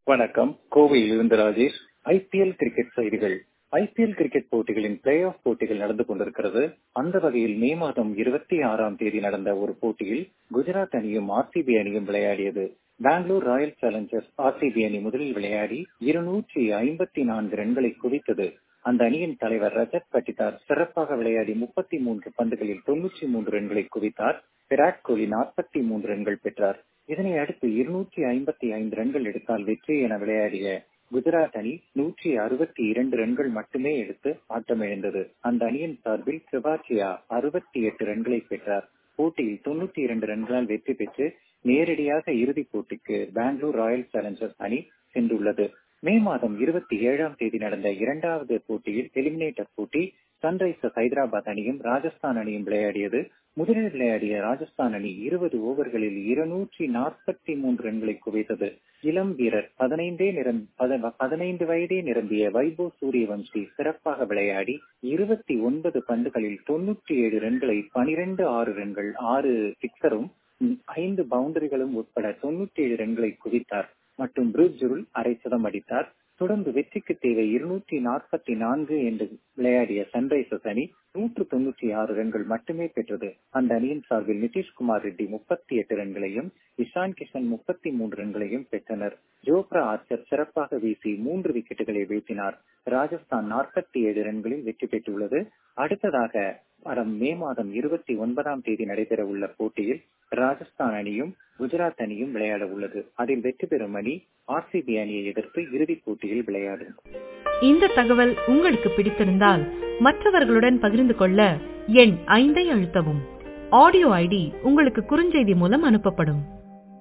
வணக்கம் கோவையில் இருந்து ராஜேஷ் ஐபிஎல் கிரிக்கெட் செய்திகள் ஐபிஎல் கிரிக்கெட் போட்டிகளின் பிளே ஆஃப் போட்டிகள் நடந்து கொண்டிருக்கிறது அந்த வகையில் மே மாதம் இருபத்தி ஆறாம் தேதி நடந்த ஒரு போட்டியில் குஜராத் அணியும் ஆர்சிபி அணியும் விளையாடியது பெங்களூர் ராயல் சேலஞ்சர்ஸ் ஆர்சிபி அணி முதலில் விளையாடி இருநூற்றி ஐம்பத்தி நான்கு ரன்களை குவித்தது அந்த அணியின் தலைவர் ரஜத் பட்டிதார் சிறப்பாக விளையாடி முப்பத்தி மூன்று பந்துகளில் தொன்னூற்றி மூன்று ரன்களை குவித்தார் விராட் கோலி நாற்பத்தி மூன்று ரன்கள் பெற்றார் இதனை அடுத்து இருநூற்றி ஐம்பத்தி ஐந்து ரன்கள் எடுத்தால் வெற்றி என விளையாடிய குஜராத் அணி நூற்றி அறுபத்தி இரண்டு ரன்கள் மட்டுமே எடுத்து ஆட்டமிழந்தது அந்த அணியின் சார்பில் கிருபாச்சியா அறுபத்தி எட்டு ரன்களை பெற்றார் போட்டியில் தொன்னூத்தி இரண்டு ரன்களால் வெற்றி பெற்று நேரடியாக இறுதிப் போட்டிக்கு பெங்களூர் ராயல் சேலஞ்சர்ஸ் அணி சென்றுள்ளது மே மாதம் இருபத்தி ஏழாம் தேதி நடந்த இரண்டாவது போட்டியில் எலிமினேட்டர் போட்டி சன்ரைசர்ஸ் ஹைதராபாத் அணியும் ராஜஸ்தான் அணியும் விளையாடியது முதலில் விளையாடிய ராஜஸ்தான் அணி இருபது ஓவர்களில் இருநூற்றி நாற்பத்தி மூன்று ரன்களை குவித்தது இளம் வீரர் பதினைந்தே பதினைந்து வயதே நிரம்பிய வைபவ் சூரியவம்சி சிறப்பாக விளையாடி இருபத்தி ஒன்பது பந்துகளில் தொன்னூற்றி ஏழு ரன்களை பனிரெண்டு ஆறு ரன்கள் ஆறு சிக்ஸரும் ஐந்து பவுண்டரிகளும் உட்பட தொன்னூற்றி ஏழு ரன்களை குவித்தார் மற்றும் புரூஜுருள் அரை சதம் அடித்தார் தொடர்ந்து வெற்றிக்கு தேவை இருநூற்றி நாற்பத்தி நான்கு என்று விளையாடிய சன்ரைசர்ஸ் அணி நூற்று தொன்னூற்றி ஆறு ரன்கள் மட்டுமே பெற்றது அந்த அணியின் சார்பில் நிதிஷ்குமார் ரெட்டி முப்பத்தி எட்டு ரன்களையும் இஷான் கிஷன் முப்பத்தி மூன்று ரன்களையும் பெற்றனர் ஜோப்ரா ஆர்ச்சர் சிறப்பாக வீசி மூன்று விக்கெட்டுகளை வீழ்த்தினார் ராஜஸ்தான் நாற்பத்தி ஏழு ரன்களில் வெற்றி பெற்றுள்ளது அடுத்ததாக வரும் மே மாதம் இருபத்தி ஒன்பதாம் தேதி நடைபெற உள்ள போட்டியில் ராஜஸ்தான் அணியும் குஜராத் அணியும் விளையாட உள்ளது அதில் வெற்றி பெறும் அணி ஆர்சிபி அணியை எதிர்த்து இறுதிப் போட்டியில் விளையாடும் இந்த தகவல் உங்களுக்கு பிடித்திருந்தால் மற்றவர்களுடன் பகிர்ந்து கொள்ள எண் ஐந்தை அழுத்தவும் ஆடியோ ஐடி உங்களுக்கு குறுஞ்செய்தி மூலம் அனுப்பப்படும்